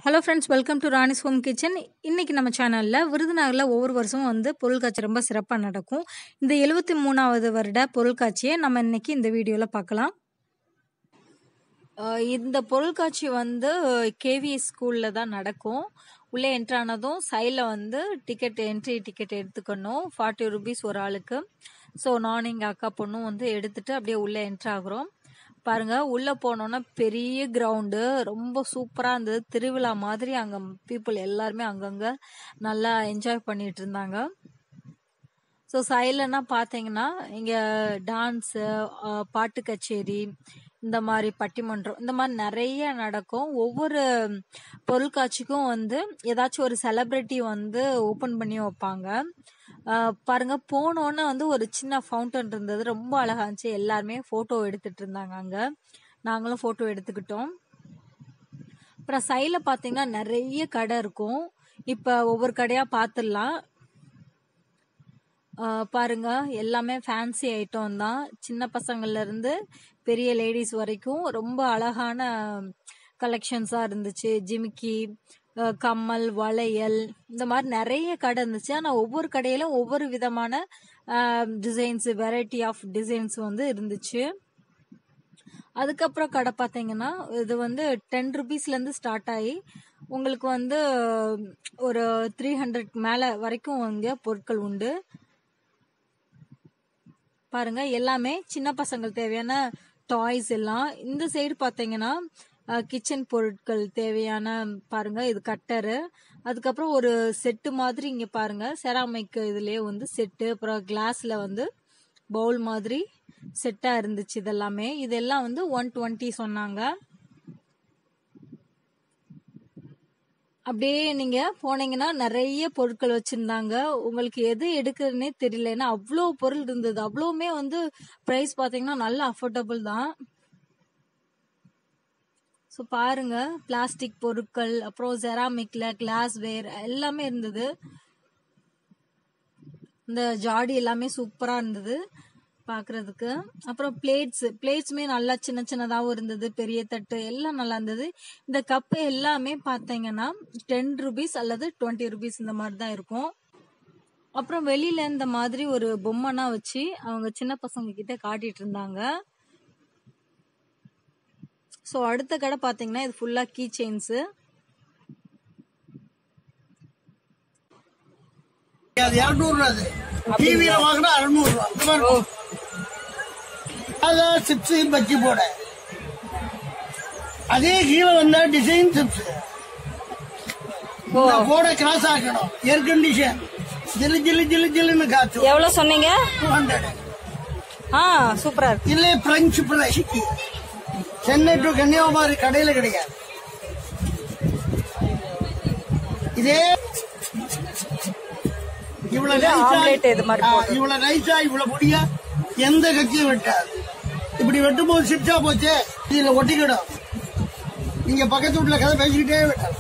Hello friends welcome to Rani's home kitchen இன்னைக்கு நம்ம சேனலில் விருதுநகரில் ஒவ்வொரு வருஷமும் வந்து பொருட்காட்சி ரொம்ப சிறப்பாக நடக்கும் இந்த எழுபத்தி மூணாவது வருட பொருட்காட்சியை நம்ம இன்னைக்கு இந்த வீடியோவில் பார்க்கலாம் அஹ் இந்த பொருட்காட்சி வந்து கேவிஎஸ் ஸ்கூலில் தான் நடக்கும் உள்ளே என்ட்ரானதும் சைடில் வந்து டிக்கெட் என்ட்ரி டிக்கெட் எடுத்துக்கணும் ஃபார்ட்டி ருபீஸ் ஒரு ஆளுக்கு ஸோ நான் எங்கள் அக்கா பொண்ணும் வந்து எடுத்துட்டு அப்படியே உள்ளே என்ட்ரு ஆகுறோம் பாருங்க உள்ள போனோன்னா பெரிய கிரவுண்டு ரொம்ப சூப்பரா இருந்தது திருவிழா மாதிரி அங்க பீப்புள் எல்லாருமே அங்கங்க நல்லா என்ஜாய் பண்ணிட்டு இருந்தாங்க ஸோ சைலன்னா பார்த்தீங்கன்னா இங்கே டான்ஸு பாட்டு கச்சேரி இந்த மாதிரி பட்டிமன்றம் இந்த மாதிரி நிறைய நடக்கும் ஒவ்வொரு பொருட்காட்சிக்கும் வந்து ஏதாச்சும் ஒரு செலிப்ரிட்டி வந்து ஓப்பன் பண்ணி வைப்பாங்க ஆஹ் பாருங்க போனோன்னே வந்து ஒரு சின்ன ஃபவுண்டன் இருந்தது ரொம்ப அழகா இருந்துச்சு எல்லாருமே ஃபோட்டோ எடுத்துட்டு இருந்தாங்க அங்க நாங்களும் ஃபோட்டோ எடுத்துக்கிட்டோம் அப்புறம் சைடில் பார்த்தீங்கன்னா நிறைய கடை இருக்கும் இப்போ ஒவ்வொரு கடையாக பார்த்துடலாம் ஆஹ் பாருங்க எல்லாமே ஃபேன்சி ஐட்டம் தான் சின்ன பசங்கள்ல இருந்து பெரிய லேடிஸ் வரைக்கும் ரொம்ப அழகான கலெக்ஷன்ஸா இருந்துச்சு ஜிமிக்கி ஆஹ் கம்மல் வளையல் இந்த மாதிரி நிறைய கடை இருந்துச்சு ஆனா ஒவ்வொரு கடையிலும் ஒவ்வொரு விதமான டிசைன்ஸ் வெரைட்டி ஆஃப் டிசைன்ஸ் வந்து இருந்துச்சு அதுக்கப்புறம் கடை பார்த்தீங்கன்னா இது வந்து டென் ருபீஸ்லேருந்து ஸ்டார்ட் ஆகி உங்களுக்கு வந்து ஒரு த்ரீ ஹண்ட்ரட் மேலே வரைக்கும் இங்கே பொருட்கள் உண்டு பாருங்க எல்லாமே சின்ன பசங்களுக்கு தேவையான டாய்ஸ் எல்லாம் இந்த சைடு பார்த்தீங்கன்னா கிச்சன் பொருட்கள் தேவையான பாருங்க இது கட்டரு அதுக்கப்புறம் ஒரு செட்டு மாதிரி இங்க பாருங்க செராமிக் இதுலயே வந்து செட்டு அப்புறம் கிளாஸ்ல வந்து பவுல் மாதிரி செட்டா இருந்துச்சு இதெல்லாமே இதெல்லாம் வந்து ஒன் டுவெண்ட்டி சொன்னாங்க அப்படியே நீங்க போனீங்கன்னா நிறைய பொருட்கள் வச்சிருந்தாங்க உங்களுக்கு எது எடுக்கிறதுனே தெரியல ஏன்னா அவ்வளோ பொருள் இருந்தது அவ்வளோவுமே வந்து ப்ரைஸ் பார்த்தீங்கன்னா நல்ல அஃபோர்டபுள் தான் ஸோ பாருங்க பிளாஸ்டிக் பொருட்கள் அப்புறம் ஜெராமிக்ல கிளாஸ் வேர் எல்லாமே இருந்தது இந்த ஜாடி எல்லாமே சூப்பரா இருந்தது பார்க்கிறதுக்கு அப்புறம் பிளேட்ஸ் பிளேட்ஸுமே நல்லா சின்ன சின்னதாகவும் இருந்தது பெரிய தட்டு எல்லாம் நல்லா இருந்தது இந்த கப்பு எல்லாமே பார்த்தீங்கன்னா டென் ருபீஸ் அல்லது டுவெண்ட்டி ருபீஸ் இந்த மாதிரி தான் இருக்கும் அப்புறம் வெளியில இந்த மாதிரி ஒரு பொம்மைனா வச்சு அவங்க சின்ன பசங்க கிட்ட காட்டிட்டு இருந்தாங்க ஸோ அடுத்த கடை பார்த்தீங்கன்னா இது ஃபுல்லா கீ செயின்ஸு அது இருநூறு அது டிவியில வாங்கினா அறுநூறு ரூபா இந்த மாதிரி இருக்கும். அதான் சிப்ஸ் பஜ்ஜி போட அதே கீழே வந்தா டிசைன் சிப்ஸ் போட கிராஸ் ஆக்கணும் ஏர் கண்டிஷன் ஜில்லு ஜில்லு ஜில்லு ஜில்லுன்னு காத்து எவ்வளோ சொன்னீங்க டூ ஹண்ட்ரட் ஆ சூப்பரா இருக்கு இல்ல பிரெஞ்சு பிள்ளை சென்னை டு கன்னியாகுமரி கடையில கிடைக்காது இதே இவ்வளவு இது நைஸா- omelette இது மாதிரி ஆ, போட்டு. இவ்வளவு நைஸா இவ்வளவு பொடியா எந்த கத்தியும் வெட்டாது இப்படி வெட்டும் போது சிப்ஸா போச்சே இதுல ஒட்டிக்கிடும் நீங்க பக்கத்து வீட்டுல கதை பேசிக்கிட்டே வெட்டலாம்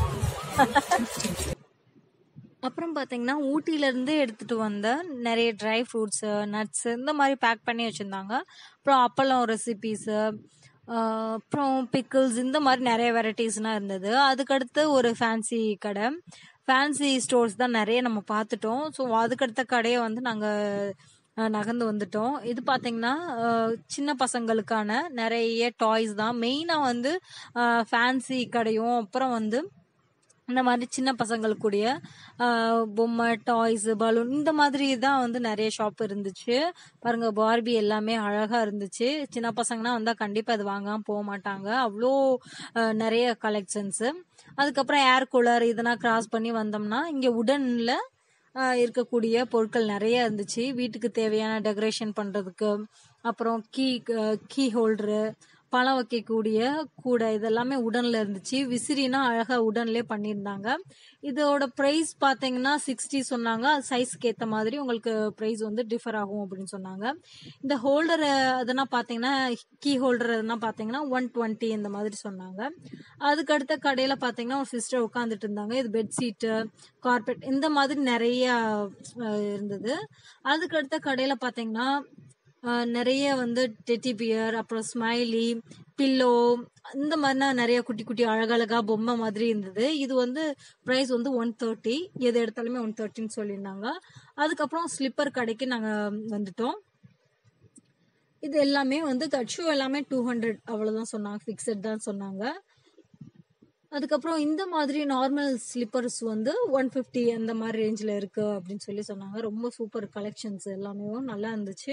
அப்புறம் பார்த்தீங்கன்னா ஊட்டில இருந்து எடுத்துட்டு வந்த நிறைய ட்ரை ஃப்ரூட்ஸ் நட்ஸ் இந்த மாதிரி பேக் பண்ணி வச்சிருந்தாங்க அப்புறம் அப்பளம் ரெசிபீஸ் அப்புறம் பிக்கிள்ஸ் இந்த மாதிரி நிறைய வெரைட்டிஸ்லாம் இருந்தது அதுக்கடுத்து ஒரு ஃபேன்சி கடை ஃபேன்சி ஸ்டோர்ஸ் தான் நிறைய நம்ம பார்த்துட்டோம் ஸோ அதுக்கடுத்த கடையை வந்து நாங்கள் நகர்ந்து வந்துட்டோம் இது பார்த்தீங்கன்னா அஹ், சின்ன பசங்களுக்கான நிறைய டாய்ஸ் தான் மெயினாக வந்து ஃபேன்சி கடையும் அப்புறம் வந்து இந்த மாதிரி சின்ன பசங்களுக்குடைய ஆஹ், பொம்மை டாய்ஸ் பலூன் இந்த மாதிரி தான் வந்து நிறைய ஷாப் இருந்துச்சு பாருங்க பார்பி எல்லாமே அழகா இருந்துச்சு சின்ன பசங்கன்னா வந்தா கண்டிப்பா அது வாங்காம போக மாட்டாங்க அவ்வளோ ஆஹ், நிறைய கலெக்ஷன்ஸ் அதுக்கப்புறம் ஏர் கூலர் இதெல்லாம் கிராஸ் பண்ணி வந்தோம்னா இங்க உடன்ல இருக்கக்கூடிய பொருட்கள் நிறைய இருந்துச்சு வீட்டுக்கு தேவையான டெக்கரேஷன் பண்றதுக்கு அப்புறம் கீ கீ ஹோல்டரு பழம் வைக்கக்கூடிய கூடை இதெல்லாமே உடன்ல இருந்துச்சு விசிறினா அழகா உடன்லயே பண்ணியிருந்தாங்க இதோட பிரைஸ் பாத்தீங்கன்னா சிக்ஸ்டி சொன்னாங்க சைஸ்க்கு ஏத்த மாதிரி உங்களுக்கு பிரைஸ் வந்து டிஃபர் ஆகும் அப்படின்னு சொன்னாங்க இந்த ஹோல்டர் அதெல்லாம் பாத்தீங்கன்னா கீ ஹோல்டர் அதெல்லாம் பாத்தீங்கன்னா ஒன் டுவெண்ட்டி இந்த மாதிரி சொன்னாங்க அதுக்கு அடுத்த கடையில பாத்தீங்கன்னா ஒரு சிஸ்டர் உட்காந்துட்டு இருந்தாங்க இது பெட்ஷீட்டு கார்பெட் இந்த மாதிரி நிறைய அஹ், இருந்தது அதுக்கு அடுத்த கடையில பாத்தீங்கன்னா ஆஹ் நிறைய வந்து டெட்டி பியர் அப்புறம் ஸ்மைலி பில்லோ இந்த மாதிரினா நிறைய குட்டி குட்டி அழகழகா பொம்மை மாதிரி இருந்தது இது வந்து ப்ரைஸ் வந்து ஒன் தேர்ட்டி எது எடுத்தாலுமே ஒன் தேர்ட்டின்னு சொல்லியிருந்தாங்க அதுக்கப்புறம் ஸ்லிப்பர் கடைக்கு நாங்கள் வந்துட்டோம் இது எல்லாமே வந்து தட்ஷு எல்லாமே டூ ஹண்ட்ரட் அவ்வளோதான் சொன்னாங்க ஃபிக்ஸட் தான் சொன்னாங்க அதுக்கப்புறம் இந்த மாதிரி நார்மல் ஸ்லிப்பர்ஸ் வந்து ஒன் ஃபிஃப்டி அந்த மாதிரி ரேஞ்சில் இருக்கு அப்படின்னு சொல்லி சொன்னாங்க ரொம்ப சூப்பர் கலெக்ஷன்ஸ் எல்லாமே நல்லா இருந்துச்சு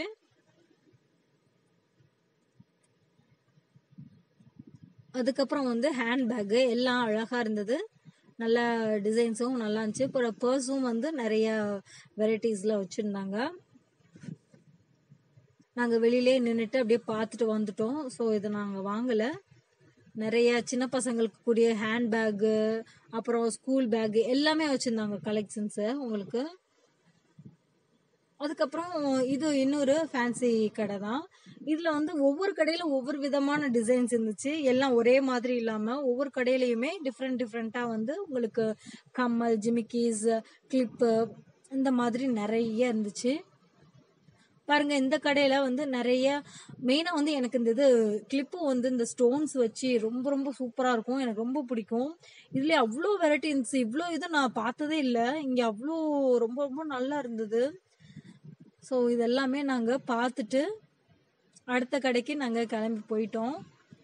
அதுக்கப்புறம் வந்து ஹேண்ட் பேக்கு எல்லாம் அழகா இருந்தது நல்ல டிசைன்ஸும் நல்லா இருந்துச்சு அப்புறம் பர்ஸும் வந்து நிறைய வெரைட்டிஸ்ல வச்சிருந்தாங்க நாங்கள் வெளியிலே நின்றுட்டு அப்படியே பார்த்துட்டு வந்துட்டோம் ஸோ இதை நாங்கள் வாங்கலை நிறைய சின்ன பசங்களுக்கு கூடிய ஹேண்ட் பேக்கு அப்புறம் ஸ்கூல் பேக்கு எல்லாமே வச்சுருந்தாங்க கலெக்ஷன்ஸு உங்களுக்கு அதுக்கப்புறம் இது இன்னொரு ஃபேன்சி கடை தான் இதில் வந்து ஒவ்வொரு கடையில் ஒவ்வொரு விதமான டிசைன்ஸ் இருந்துச்சு எல்லாம் ஒரே மாதிரி இல்லாமல் ஒவ்வொரு கடையிலையுமே டிஃப்ரெண்ட் டிஃப்ரெண்ட்டாக வந்து உங்களுக்கு கம்மல் ஜிமிக்கீஸ் கிளிப்பு இந்த மாதிரி நிறைய இருந்துச்சு பாருங்க இந்த கடையில வந்து நிறைய மெயினா வந்து எனக்கு இந்த இது கிளிப்பு வந்து இந்த ஸ்டோன்ஸ் வச்சு ரொம்ப ரொம்ப சூப்பரா இருக்கும் எனக்கு ரொம்ப பிடிக்கும் இதுல அவ்வளோ வெரைட்டி இருந்துச்சு இவ்வளோ இது நான் பார்த்ததே இல்லை இங்க அவ்வளோ ரொம்ப ரொம்ப நல்லா இருந்தது ஸோ இதெல்லாமே நாங்க பார்த்துட்டு அடுத்த கடைக்கு நாங்க கிளம்பி போயிட்டோம்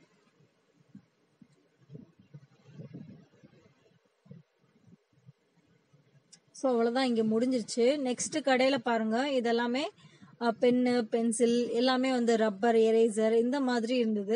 ஸோ அவ்வளோதான் இங்கே முடிஞ்சிருச்சு நெக்ஸ்ட் கடையில் பாருங்க இதெல்லாமே பென்னு பென்சில் எல்லாமே வந்து ரப்பர் எரேசர் இந்த மாதிரி இருந்தது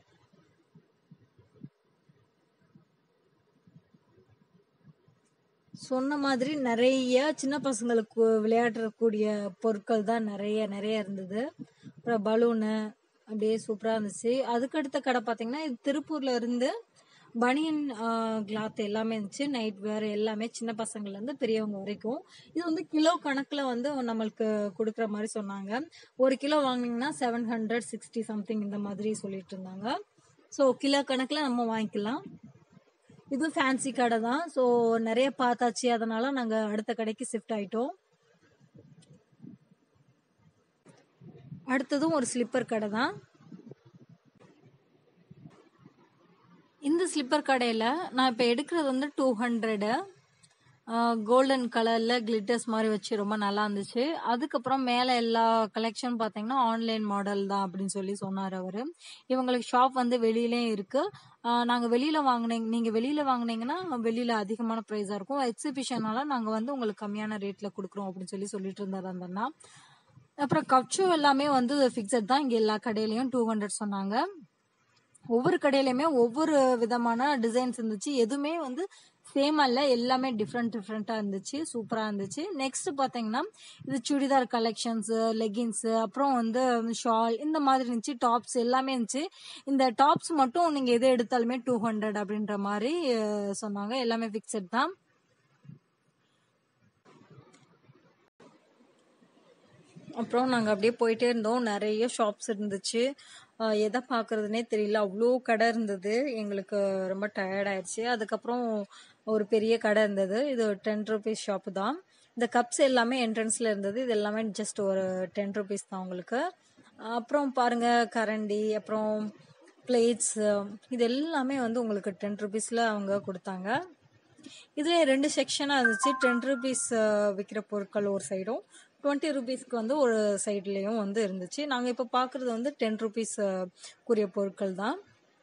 சொன்ன மாதிரி நிறைய சின்ன பசங்களுக்கு விளையாடக்கூடிய பொருட்கள் தான் நிறைய நிறைய இருந்தது அப்புறம் பலூனு அப்படியே சூப்பராக இருந்துச்சு அதுக்கடுத்த கடை பார்த்தீங்கன்னா இது திருப்பூர்ல இருந்து பனியன் கிளாத் எல்லாமே இருந்துச்சு நைட் வேர் எல்லாமே சின்ன பசங்கள்ல இருந்து பெரியவங்க வரைக்கும் இது வந்து கிலோ கணக்குல வந்து நம்மளுக்கு கொடுக்குற மாதிரி சொன்னாங்க ஒரு கிலோ வாங்கினீங்கன்னா செவன் ஹண்ட்ரட் சிக்ஸ்டி சம்திங் இந்த மாதிரி சொல்லிட்டு இருந்தாங்க ஸோ கிலோ கணக்குல நம்ம வாங்கிக்கலாம் இது ஃபேன்சி கடை தான் ஸோ நிறைய பார்த்தாச்சு அதனால நாங்கள் அடுத்த கடைக்கு ஷிஃப்ட் ஆயிட்டோம் அடுத்ததும் ஒரு ஸ்லிப்பர் கடை தான் இந்த ஸ்லிப்பர் கடையில் நான் இப்போ எடுக்கிறது வந்து டூ ஹண்ட்ரடு கோல்டன் கலரில் கிளிட்டர்ஸ் மாதிரி வச்சு ரொம்ப நல்லா இருந்துச்சு அதுக்கப்புறம் மேலே எல்லா கலெக்ஷன் பார்த்தீங்கன்னா ஆன்லைன் மாடல் தான் அப்படின்னு சொல்லி சொன்னார் அவர் இவங்களுக்கு ஷாப் வந்து வெளியிலேயும் இருக்குது நாங்கள் வெளியில் வாங்கினீங்க நீங்கள் வெளியில் வாங்கினீங்கன்னா வெளியில் அதிகமான ப்ரைஸாக இருக்கும் எக்ஸிபிஷனால நாங்கள் வந்து உங்களுக்கு கம்மியான ரேட்டில் கொடுக்குறோம் அப்படின்னு சொல்லி சொல்லிட்டு இருந்தார் அந்த அண்ணா அப்புறம் கப்சோ எல்லாமே வந்து ஃபிக்ஸட் தான் இங்கே எல்லா கடையிலையும் டூ ஹண்ட்ரட் சொன்னாங்க ஒவ்வொரு கடையிலையுமே ஒவ்வொரு விதமான டிசைன்ஸ் இருந்துச்சு எதுவுமே வந்து சேம் அல்ல எல்லாமே டிஃப்ரெண்ட் டிஃப்ரெண்ட்டாக இருந்துச்சு சூப்பராக இருந்துச்சு நெக்ஸ்ட் பார்த்தீங்கன்னா இது சுடிதார் கலெக்ஷன்ஸ் லெகின்ஸ் அப்புறம் வந்து ஷால் இந்த மாதிரி இருந்துச்சு டாப்ஸ் எல்லாமே இருந்துச்சு இந்த டாப்ஸ் மட்டும் நீங்கள் எது எடுத்தாலுமே டூ ஹண்ட்ரட் அப்படின்ற மாதிரி சொன்னாங்க எல்லாமே ஃபிக்ஸட் தான் அப்புறம் நாங்கள் அப்படியே போயிட்டே இருந்தோம் நிறைய ஷாப்ஸ் இருந்துச்சு எதை பார்க்குறதுனே தெரியல அவ்வளோ கடை இருந்தது எங்களுக்கு ரொம்ப டயர்ட் ஆயிடுச்சு அதுக்கப்புறம் ஒரு பெரிய கடை இருந்தது இது டென் ருபீஸ் ஷாப்பு தான் இந்த கப்ஸ் எல்லாமே என்ட்ரன்ஸில் இருந்தது இது எல்லாமே ஜஸ்ட் ஒரு டென் ருபீஸ் தான் உங்களுக்கு அப்புறம் பாருங்க கரண்டி அப்புறம் பிளேட்ஸ் இது எல்லாமே வந்து உங்களுக்கு டென் ருபீஸில் அவங்க கொடுத்தாங்க இதுல ரெண்டு செக்ஷனாக இருந்துச்சு டென் ருபீஸ் விற்கிற பொருட்கள் ஒரு சைடும் டுவெண்ட்டி ருபீஸ்க்கு வந்து ஒரு சைட்லேயும் வந்து இருந்துச்சு நாங்கள் இப்போ பார்க்குறது வந்து டென் ருபீஸ் கூறிய பொருட்கள் தான்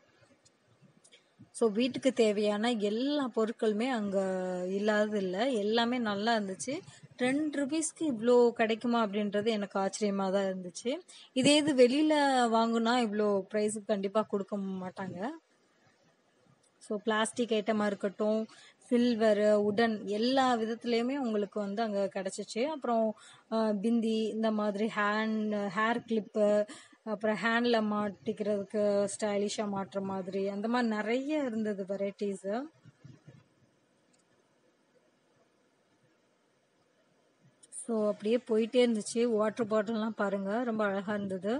ஸோ வீட்டுக்கு தேவையான எல்லா பொருட்களுமே அங்கே இல்லாதது இல்லை எல்லாமே நல்லா இருந்துச்சு டென் ருபீஸ்க்கு இவ்வளோ கிடைக்குமா அப்படின்றது எனக்கு ஆச்சரியமாக தான் இருந்துச்சு இதே இது வெளியில் வாங்குனா இவ்வளோ ப்ரைஸுக்கு கண்டிப்பாக கொடுக்க மாட்டாங்க ஸோ பிளாஸ்டிக் ஐட்டமாக இருக்கட்டும் சில்வரு உடன் எல்லா விதத்துலேயுமே உங்களுக்கு வந்து அங்கே கிடச்சிச்சு அப்புறம் பிந்தி இந்த மாதிரி ஹேண்ட் ஹேர் கிளிப்பு அப்புறம் ஹேண்டில் மாட்டிக்கிறதுக்கு ஸ்டைலிஷாக மாட்டுற மாதிரி அந்த மாதிரி நிறைய இருந்தது வெரைட்டிஸு ஸோ அப்படியே போயிட்டே இருந்துச்சு வாட்டர் பாட்டில்லாம் பாருங்கள் ரொம்ப அழகாக இருந்தது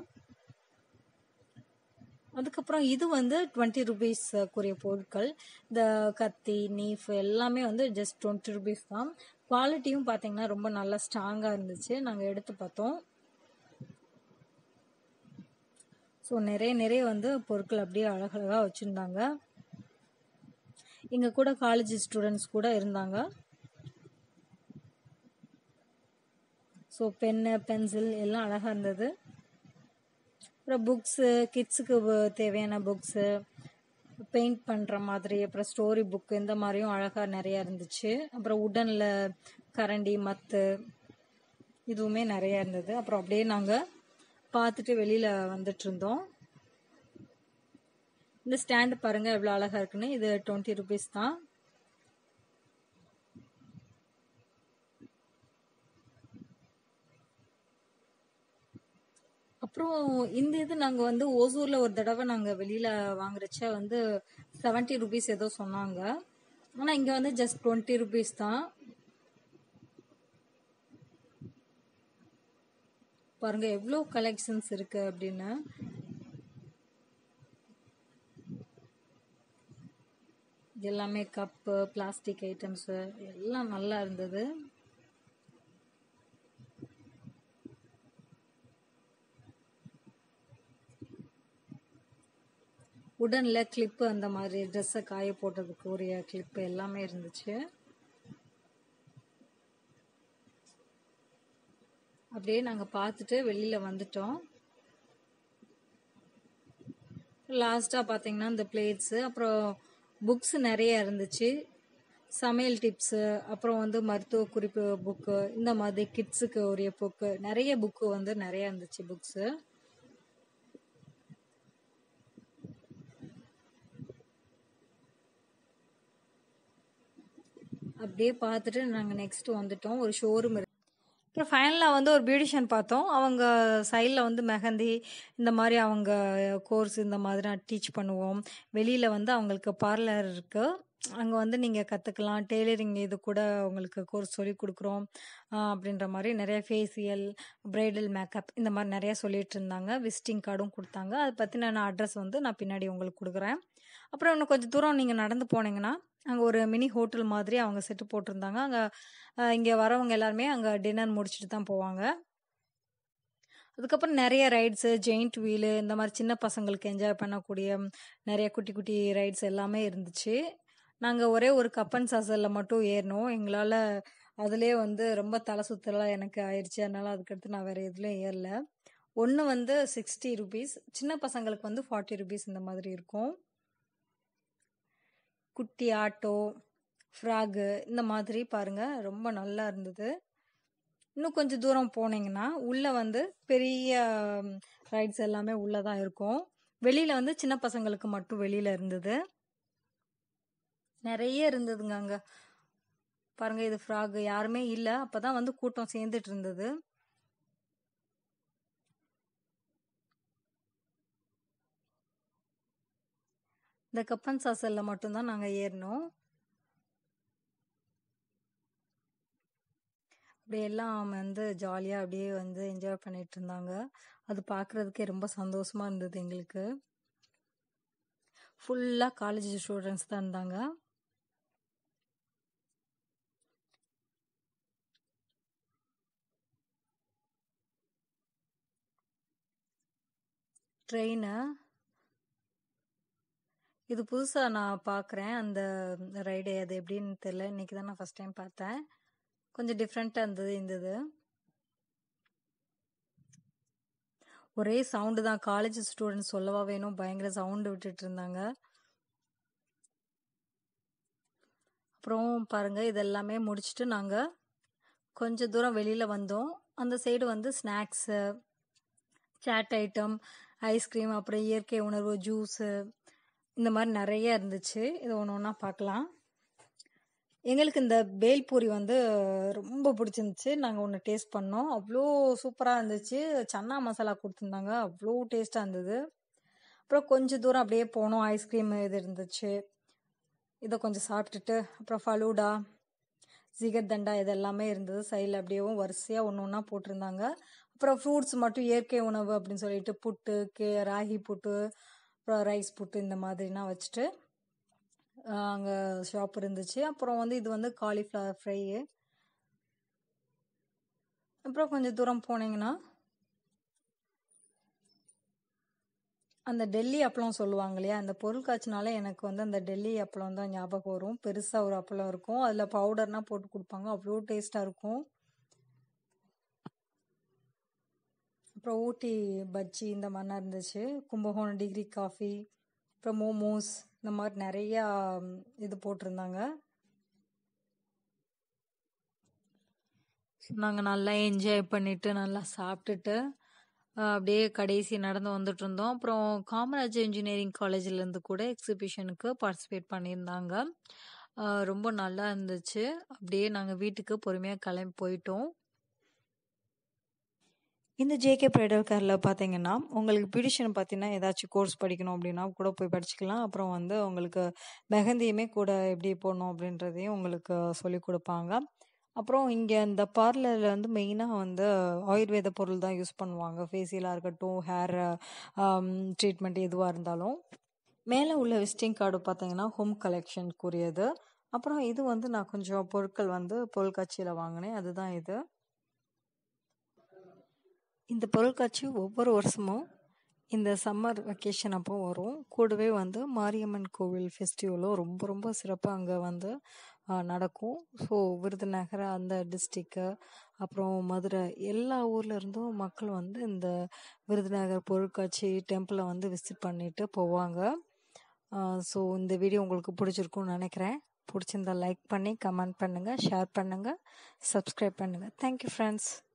அதுக்கப்புறம் இது வந்து டுவெண்ட்டி ருபீஸ் கூறிய பொருட்கள் இந்த கத்தி நீஃப் எல்லாமே வந்து ஜஸ்ட் டுவெண்ட்டி ருபீஸ் தான் குவாலிட்டியும் பார்த்தீங்கன்னா ரொம்ப நல்லா ஸ்ட்ராங்காக இருந்துச்சு நாங்கள் எடுத்து பார்த்தோம் ஸோ நிறைய நிறைய வந்து பொருட்கள் அப்படியே அழகழகாக வச்சுருந்தாங்க எங்கள் கூட காலேஜ் ஸ்டூடெண்ட்ஸ் கூட இருந்தாங்க ஸோ பென்னு பென்சில் எல்லாம் அழகாக இருந்தது அப்புறம் புக்ஸு கிட்ஸுக்கு தேவையான புக்ஸு பெயிண்ட் பண்ணுற மாதிரி அப்புறம் ஸ்டோரி புக்கு இந்த மாதிரியும் அழகாக நிறையா இருந்துச்சு அப்புறம் உடனில் கரண்டி மத்து இதுவுமே நிறையா இருந்தது அப்புறம் அப்படியே நாங்கள் பார்த்துட்டு வெளியில் வந்துட்டு இருந்தோம் இந்த ஸ்டாண்டு பாருங்கள் எவ்வளோ அழகாக இருக்குன்னு இது டுவெண்ட்டி ருபீஸ் தான் அப்புறம் இந்த இது நாங்கள் வந்து ஓசூரில் ஒரு தடவை நாங்கள் வெளியில் வாங்குறச்ச வந்து செவன்ட்டி ருபீஸ் ஏதோ சொன்னாங்க ஆனால் இங்கே வந்து ஜஸ்ட் டுவெண்ட்டி ருபீஸ் தான் பாருங்க எவ்வளோ கலெக்ஷன்ஸ் இருக்கு அப்படின்னு எல்லாமே கப்பு பிளாஸ்டிக் ஐட்டம்ஸு எல்லாம் நல்லா இருந்தது உடனில் கிளிப்பு அந்த மாதிரி ட்ரெஸ்ஸை காய போட்டதுக்கு உரிய கிளிப்பு எல்லாமே இருந்துச்சு அப்படியே நாங்கள் பார்த்துட்டு வெளியில் வந்துட்டோம் லாஸ்ட்டாக பார்த்தீங்கன்னா இந்த பிளேட்ஸு அப்புறம் புக்ஸ் நிறைய இருந்துச்சு சமையல் டிப்ஸு அப்புறம் வந்து மருத்துவ குறிப்பு புக்கு இந்த மாதிரி கிட்ஸுக்கு உரிய புக்கு நிறைய புக்கு வந்து நிறைய இருந்துச்சு புக்ஸு அப்படியே பார்த்துட்டு நாங்கள் நெக்ஸ்ட் வந்துட்டோம் ஒரு ஷோரூம் இருக்கு அப்புறம் ஃபைனலாக வந்து ஒரு பியூட்டிஷியன் பார்த்தோம் அவங்க சைடில் வந்து மெஹந்தி இந்த மாதிரி அவங்க கோர்ஸ் இந்த மாதிரி நான் டீச் பண்ணுவோம் வெளியில் வந்து அவங்களுக்கு பார்லர் இருக்குது அங்கே வந்து நீங்கள் கற்றுக்கலாம் டெய்லரிங் இது கூட உங்களுக்கு கோர்ஸ் சொல்லி கொடுக்குறோம் அப்படின்ற மாதிரி நிறைய ஃபேஷியல் ப்ரைடல் மேக்கப் இந்த மாதிரி நிறைய சொல்லிட்டு இருந்தாங்க விசிட்டிங் கார்டும் கொடுத்தாங்க அதை பற்றின நான் அட்ரஸ் வந்து நான் பின்னாடி உங்களுக்கு கொடுக்குறேன் அப்புறம் இன்னும் கொஞ்சம் தூரம் நீங்கள் நடந்து போனீங்கன்னா அங்கே ஒரு மினி ஹோட்டல் மாதிரி அவங்க செட்டு போட்டிருந்தாங்க அங்கே இங்கே வரவங்க எல்லாருமே அங்கே டின்னர் முடிச்சுட்டு தான் போவாங்க அதுக்கப்புறம் நிறைய ரைட்ஸு ஜெயிண்ட் வீலு இந்த மாதிரி சின்ன பசங்களுக்கு என்ஜாய் பண்ணக்கூடிய நிறைய குட்டி குட்டி ரைட்ஸ் எல்லாமே இருந்துச்சு நாங்கள் ஒரே ஒரு கப்பன் சாசலில் மட்டும் ஏறினோம் எங்களால் அதுலேயே வந்து ரொம்ப தலை சுத்தலாக எனக்கு ஆயிடுச்சு அதனால் அதுக்கடுத்து நான் வேறு எதுலேயும் ஏறல ஒன்று வந்து சிக்ஸ்டி ருபீஸ் சின்ன பசங்களுக்கு வந்து ஃபார்ட்டி ருபீஸ் இந்த மாதிரி இருக்கும் குட்டி ஆட்டோ ஃப்ராகு இந்த மாதிரி பாருங்க ரொம்ப நல்லா இருந்தது இன்னும் கொஞ்சம் தூரம் போனீங்கன்னா உள்ளே வந்து பெரிய ரைட்ஸ் எல்லாமே உள்ளே தான் இருக்கும் வெளியில் வந்து சின்ன பசங்களுக்கு மட்டும் வெளியில் இருந்தது நிறைய இருந்ததுங்க அங்கே பாருங்க இது ஃப்ராக் யாருமே இல்லை அப்பதான் வந்து கூட்டம் சேர்ந்துட்டு இருந்தது இந்த கப்பன் சாசல்ல மட்டும்தான் நாங்க ஏறினோம் அப்படியே எல்லாம் வந்து ஜாலியா அப்படியே வந்து என்ஜாய் பண்ணிட்டு இருந்தாங்க அது பார்க்கறதுக்கே ரொம்ப சந்தோஷமா இருந்தது எங்களுக்கு ஃபுல்லா காலேஜ் ஸ்டூடெண்ட்ஸ் தான் இருந்தாங்க ட்ரெயினு இது புதுசாக நான் பார்க்குறேன் அந்த ரைடு அது எப்படின்னு தெரியல இன்னைக்கு தான் நான் ஃபஸ்ட் டைம் பார்த்தேன் கொஞ்சம் டிஃப்ரெண்ட்டாக இருந்தது இருந்தது ஒரே சவுண்டு தான் காலேஜ் ஸ்டூடெண்ட்ஸ் சொல்லவா வேணும் பயங்கர சவுண்டு விட்டுட்டு இருந்தாங்க அப்புறம் பாருங்க இதெல்லாமே முடிச்சுட்டு நாங்கள் கொஞ்சம் தூரம் வெளியில் வந்தோம் அந்த சைடு வந்து ஸ்நாக்ஸு சாட் ஐட்டம் ஐஸ்கிரீம் அப்புறம் இயற்கை உணர்வு ஜூஸு இந்த மாதிரி நிறைய இருந்துச்சு இது ஒன்று ஒன்றா பார்க்கலாம் எங்களுக்கு இந்த பேல்பூரி வந்து ரொம்ப பிடிச்சிருந்துச்சு நாங்கள் ஒன்று டேஸ்ட் பண்ணோம் அவ்வளோ சூப்பராக இருந்துச்சு சன்னா மசாலா கொடுத்துருந்தாங்க அவ்வளோ டேஸ்ட்டாக இருந்தது அப்புறம் கொஞ்சம் தூரம் அப்படியே போனோம் ஐஸ்கிரீம் இது இருந்துச்சு இதை கொஞ்சம் சாப்பிட்டுட்டு அப்புறம் ஃபலூடா ஜிகர்தண்டா இது எல்லாமே இருந்தது சைடில் அப்படியேவும் வரிசையாக ஒன்று ஒன்றா போட்டிருந்தாங்க அப்புறம் ஃப்ரூட்ஸ் மட்டும் இயற்கை உணவு அப்படின்னு சொல்லிட்டு புட்டு கே ராகி புட்டு அப்புறம் ரைஸ் புட்டு இந்த மாதிரிலாம் வச்சுட்டு அங்கே ஷாப் இருந்துச்சு அப்புறம் வந்து இது வந்து காலிஃப்ளவர் ஃப்ரை அப்புறம் கொஞ்சம் தூரம் போனீங்கன்னா அந்த டெல்லி அப்பளம் சொல்லுவாங்க இல்லையா அந்த பொருட்காட்சினால எனக்கு வந்து அந்த டெல்லி அப்பளம் தான் ஞாபகம் வரும் பெருசாக ஒரு அப்பளம் இருக்கும் அதில் பவுடர்லாம் போட்டு கொடுப்பாங்க அவ்வளோ டேஸ்ட்டாக இருக்கும் அப்புறம் ஊட்டி பஜ்ஜி இந்த மாதிரிலாம் இருந்துச்சு கும்பகோணம் டிகிரி காஃபி அப்புறம் மோமோஸ் இந்த மாதிரி நிறையா இது போட்டிருந்தாங்க நாங்கள் நல்லா என்ஜாய் பண்ணிட்டு நல்லா சாப்பிட்டுட்டு அஹ், அப்படியே கடைசி நடந்து வந்துட்டு இருந்தோம் அப்புறம் காமராஜர் இன்ஜினியரிங் காலேஜ்லேருந்து கூட எக்ஸிபிஷனுக்கு பார்ட்டிசிபேட் பண்ணியிருந்தாங்க அஹ், ரொம்ப நல்லா இருந்துச்சு அப்படியே நாங்கள் வீட்டுக்கு பொறுமையாக கிளம்பி போயிட்டோம் இந்த ஜேகே பிரைடல் கேரில் பார்த்தீங்கன்னா உங்களுக்கு பியூட்டிஷியன் பார்த்தீங்கன்னா ஏதாச்சும் கோர்ஸ் படிக்கணும் அப்படின்னா கூட போய் படிச்சுக்கலாம் அப்புறம் வந்து உங்களுக்கு மெஹந்தியுமே கூட எப்படி போடணும் அப்படின்றதையும் உங்களுக்கு சொல்லிக் கொடுப்பாங்க அப்புறம் இங்கே இந்த பார்லரில் வந்து மெயினாக வந்து ஆயுர்வேத பொருள் தான் யூஸ் பண்ணுவாங்க ஃபேஷியலாக இருக்கட்டும் ஹேர் ட்ரீட்மெண்ட் எதுவாக இருந்தாலும் மேலே உள்ள விசிட்டிங் கார்டு பார்த்தீங்கன்னா ஹோம் கலெக்ஷனுக்குரியது அப்புறம் இது வந்து நான் கொஞ்சம் பொருட்கள் வந்து பொருட்காட்சியில் வாங்கினேன் அதுதான் இது இந்த பொருட்காட்சி ஒவ்வொரு வருஷமும் இந்த சம்மர் வெக்கேஷன் அப்போ வரும் கூடவே வந்து மாரியம்மன் கோவில் ஃபெஸ்டிவலும் ரொம்ப ரொம்ப சிறப்பாக அங்கே வந்து ஆ, நடக்கும் ஸோ விருதுநகர் அந்த டிஸ்ட்ரிக்கு அப்புறம் மதுரை எல்லா ஊர்ல இருந்தும் மக்கள் வந்து இந்த விருதுநகர் பொருட்காட்சி டெம்பிளை வந்து விசிட் பண்ணிட்டு போவாங்க ஸோ இந்த வீடியோ உங்களுக்கு பிடிச்சிருக்கும்னு நினைக்கிறேன் பிடிச்சிருந்தா லைக் பண்ணி கமெண்ட் பண்ணுங்கள் ஷேர் பண்ணுங்கள் சப்ஸ்கிரைப் பண்ணுங்கள் தேங்க்யூ ஃப்ரெண்ட்ஸ்